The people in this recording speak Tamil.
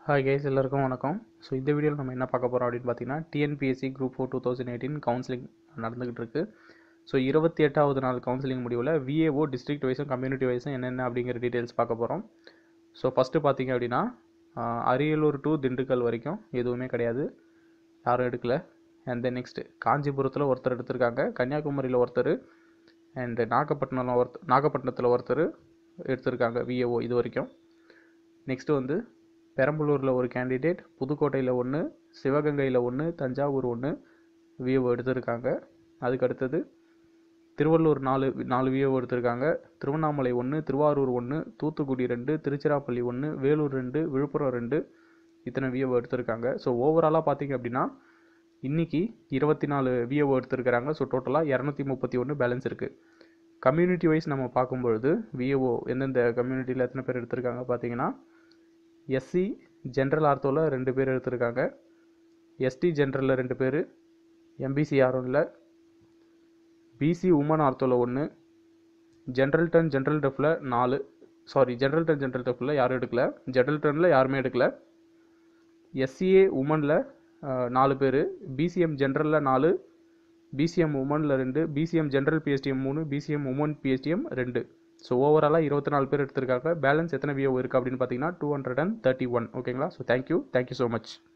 ஹாய் கைஸ் எல்லாருக்கும் வணக்கம் ஸோ இந்த வீடியோவில் நம்ம என்ன பார்க்க போகிறோம் அப்படின்னு பார்த்தீங்கன்னா TNPSC group four two thousand eighteen counselling நடந்துகிட்டு இருக்கு ஸோ இருபத்தி எட்டாவது நாள் கவுன்சிலிங் முடிவில் விஏஓ டிஸ்ட்ரிக்ட் வைஸும் கம்யூனிட்டி வைஸும் என்னென்ன அப்படிங்கிற டீட்டெயில்ஸ் பார்க்க போகிறோம் ஸோ ஃபஸ்ட்டு பார்த்தீங்க அப்படின்னா ஆஹ், அரியலூர் டு திண்டுக்கல் வரைக்கும் எதுவுமே கிடையாது யாரும் எடுக்கல அண்ட் தென் நெக்ஸ்ட்டு காஞ்சிபுரத்தில் ஒருத்தர் எடுத்திருக்காங்க கன்னியாகுமரியில் ஒருத்தர் அண்டு நாகப்பட்டினம் ஒருத்தர் நாகப்பட்டினத்தில் ஒருத்தர் எடுத்திருக்காங்க விஏஓ இது வரைக்கும் நெக்ஸ்ட்டு வந்து பெரம்பலூரில் ஒரு கேண்டிடேட் புதுக்கோட்டையில் ஒன்று சிவகங்கையில் ஒன்று தஞ்சாவூர் ஒன்று விஏஓ எடுத்திருக்காங்க அதுக்கு அடுத்தது திருவள்ளூர் நாலு நாலு விஏஓ எடுத்திருக்காங்க திருவண்ணாமலை ஒன்று திருவாரூர் ஒன்று தூத்துக்குடி ரெண்டு திருச்சிராப்பள்ளி ஒன்று வேலூர் ரெண்டு விழுப்புரம் ரெண்டு இத்தனை விஏஓ எடுத்திருக்காங்க ஸோ ஓவராலாக பார்த்தீங்க அப்படின்னா இன்னைக்கு இருபத்தி நாலு விஏஓ எடுத்திருக்கிறாங்க ஸோ டோட்டலாக இரநூத்தி முப்பத்தி ஒன்று பேலன்ஸ் இருக்குது கம்யூனிட்டி வைஸ் நம்ம பார்க்கும்பொழுது விஏஓ எந்தெந்த கம்யூனிட்டியில் எத்தனை பேர் எடுத்திருக்காங்க பார்த்தீங்கன்னா எஸ்சி ஜென்ரல் ஆர்த்தோவில் ரெண்டு பேர் எடுத்திருக்காங்க எஸ்டி ஜென்ரலில் ரெண்டு பேர் எம்பிசி யாரும் இல்லை பிசி உமன் ஆர்த்தோவில் ஒன்று ஜென்ரல் டர்ன் ஜென்ரல் டெஃபில் நாலு சாரி ஜென்ரல் டர்ன் ஜென்ரல் டெஃபில் யாரும் எடுக்கல ஜென்ரல் டர்னில் யாருமே எடுக்கல எஸ்சிஏ உமனில் நாலு பேர் பிசிஎம் ஜென்ரலில் நாலு பிசிஎம் உமனில் ரெண்டு பிசிஎம் ஜென்ரல் பிஎஸ்டிஎம் மூணு பிசிஎம் உமன் பிஎஸ்டிஎம் ரெண்டு ஸோ ஓவராலாக இருபத்தி நாலு பேர் எடுத்திருக்காங்க பேலன்ஸ் எத்தனை வியோ இருக்குது அப்படின்னு பார்த்தீங்கன்னா two hundred and thirty one ஓகேங்களா so thank you thank you so much